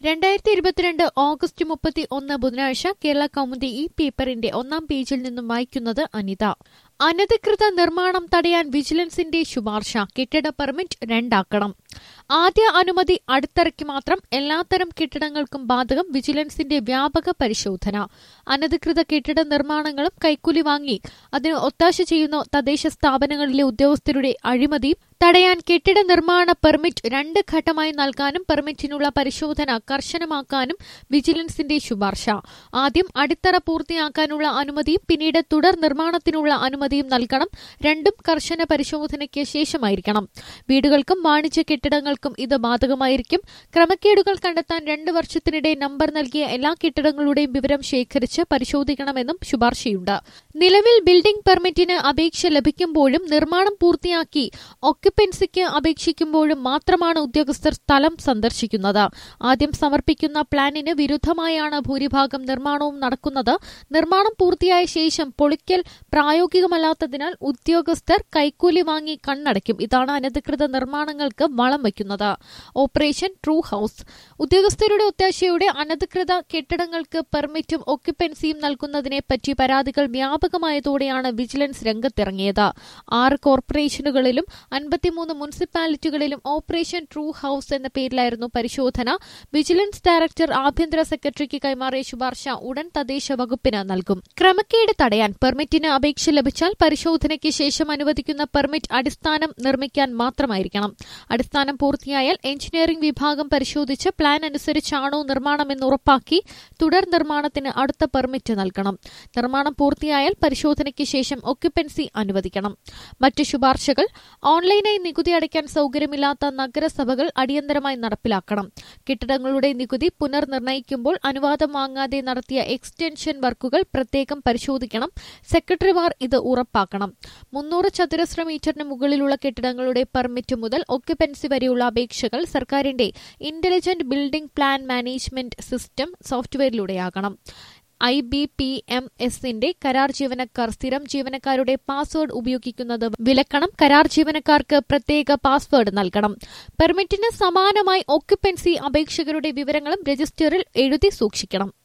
രണ്ടായിരത്തി ഇരുപത്തിരണ്ട് ഓഗസ്റ്റ് മുപ്പത്തി ഒന്ന് ബുധനാഴ്ച കേരള കൗമുദി ഈ പേപ്പറിന്റെ ഒന്നാം പേജിൽ നിന്നും വായിക്കുന്നത് അനിത അനധികൃത നിർമ്മാണം തടയാൻ വിജിലൻസിന്റെ ശുപാർശ കെട്ടിട പെർമിറ്റ് രണ്ടാക്കണം ആദ്യ അനുമതി അടുത്തിറക്കി മാത്രം എല്ലാത്തരം കെട്ടിടങ്ങൾക്കും ബാധകം വിജിലൻസിന്റെ വ്യാപക പരിശോധന അനധികൃത കെട്ടിട നിർമ്മാണങ്ങളും കൈക്കൂലി വാങ്ങി അതിന് ഒത്താശ ചെയ്യുന്ന തദ്ദേശ സ്ഥാപനങ്ങളിലെ ഉദ്യോഗസ്ഥരുടെ അഴിമതിയും തടയാൻ കെട്ടിട നിർമ്മാണ പെർമിറ്റ് രണ്ട് ഘട്ടമായി നൽകാനും പെർമിറ്റിനുള്ള പരിശോധന കർശനമാക്കാനും വിജിലൻസിന്റെ ശുപാർശ ആദ്യം അടിത്തറ പൂർത്തിയാക്കാനുള്ള അനുമതിയും പിന്നീട് തുടർ നിർമ്മാണത്തിനുള്ള അനുമതിയും നൽകണം രണ്ടും കർശന പരിശോധനയ്ക്ക് ശേഷമായിരിക്കണം വീടുകൾക്കും വാണിജ്യ കെട്ടിടങ്ങൾക്കും ഇത് ബാധകമായിരിക്കും ക്രമക്കേടുകൾ കണ്ടെത്താൻ രണ്ട് വർഷത്തിനിടെ നമ്പർ നൽകിയ എല്ലാ കെട്ടിടങ്ങളുടെയും വിവരം ശേഖരിച്ച് പരിശോധിക്കണമെന്നും ശുപാർശയുണ്ട് നിലവിൽ ബിൽഡിംഗ് പെർമിറ്റിന് അപേക്ഷ ലഭിക്കുമ്പോഴും നിർമ്മാണം പൂർത്തിയാക്കി ഒക്യുപ്പൻസിക്ക് അപേക്ഷിക്കുമ്പോഴും മാത്രമാണ് ഉദ്യോഗസ്ഥർ സ്ഥലം സന്ദർശിക്കുന്നത് ആദ്യം സമർപ്പിക്കുന്ന പ്ലാനിന് വിരുദ്ധമായാണ് ഭൂരിഭാഗം നിർമ്മാണവും നടക്കുന്നത് നിർമ്മാണം പൂർത്തിയായ ശേഷം പൊളിക്കൽ പ്രായോഗികമല്ലാത്തതിനാൽ ഉദ്യോഗസ്ഥർ കൈക്കൂലി വാങ്ങി കണ്ണടയ്ക്കും ഇതാണ് അനധികൃത നിർമ്മാണങ്ങൾക്ക് വളം വയ്ക്കുന്നത് ഓപ്പറേഷൻ ട്രൂ ഹൌസ് ഉദ്യോഗസ്ഥരുടെ ഒത്താശയോടെ അനധികൃത കെട്ടിടങ്ങൾക്ക് പെർമിറ്റും ഒക്യുപ്പൻസിയും നൽകുന്നതിനെ പറ്റി പരാതികൾ വ്യാപകമായതോടെയാണ് വിജിലൻസ് രംഗത്തിറങ്ങിയത് ആറ് കോർപ്പറേഷനുകളിലും അൻപത്തിമൂന്ന് മുനിസിപ്പാലിറ്റികളിലും ഓപ്പറേഷൻ ട്രൂ ഹൌസ് എന്ന പേരിലായിരുന്നു പരിശോധന വിജിലൻസ് ഡയറക്ടർ ആഭ്യന്തര സെക്രട്ടറിക്ക് കൈമാറിയ ശുപാർശ ഉടൻ തദ്ദേശ വകുപ്പിന് നൽകും ക്രമക്കേട് തടയാൻ പെർമിറ്റിന് അപേക്ഷ ലഭിച്ചാൽ പരിശോധനയ്ക്ക് ശേഷം അനുവദിക്കുന്ന പെർമിറ്റ് അടിസ്ഥാനം നിർമ്മിക്കാൻ മാത്രമായിരിക്കണം അടിസ്ഥാനം പൂർത്തിയായാൽ എഞ്ചിനീയറിംഗ് വിഭാഗം പരിശോധിച്ച് പ്ലാൻ അനുസരിച്ചാണോ നിർമ്മാണമെന്ന് ഉറപ്പാക്കി തുടർ നിർമ്മാണത്തിന് അടുത്ത പെർമിറ്റ് നൽകണം നിർമ്മാണം പൂർത്തിയായാൽ പരിശോധനയ്ക്ക് ശേഷം ഒക്യുപ്പൻസി അനുവദിക്കണം മറ്റ് ശുപാർശകൾ ഓൺലൈനായി നികുതി അടയ്ക്കാൻ സൌകര്യമില്ലാത്ത നഗരസഭകൾ അടിയന്തരമായി നടപ്പിലാക്കണം കെട്ടിടങ്ങളുടെ നികുതി പുനർനിർണയിക്കുമ്പോൾ അനുവാദം വാങ്ങാതെ നടത്തിയ എക്സ്റ്റൻഷൻ വർക്കുകൾ പ്രത്യേകം പരിശോധിക്കണം സെക്രട്ടറിമാർ ഇത് ഉറപ്പാക്കണം മുന്നൂറ് ചതുരശ്ര മീറ്ററിന് മുകളിലുള്ള കെട്ടിടങ്ങളുടെ പെർമിറ്റ് മുതൽ ഒക്യുപ്പൻസി വരെയുള്ള അപേക്ഷകൾ സർക്കാരിന്റെ intelligent building plan management system സോഫ്റ്റ്വെയറിലൂടെയാകണം ഐ ബി പി എം എസിന്റെ കരാർ ജീവനക്കാർ സ്ഥിരം ജീവനക്കാരുടെ പാസ്വേഡ് ഉപയോഗിക്കുന്നത് വിലക്കണം കരാർ ജീവനക്കാർക്ക് പ്രത്യേക പാസ്വേഡ് നൽകണം പെർമിറ്റിന് സമാനമായി ഒക്യുപ്പൻസി അപേക്ഷകരുടെ വിവരങ്ങളും രജിസ്റ്ററിൽ എഴുതി സൂക്ഷിക്കണം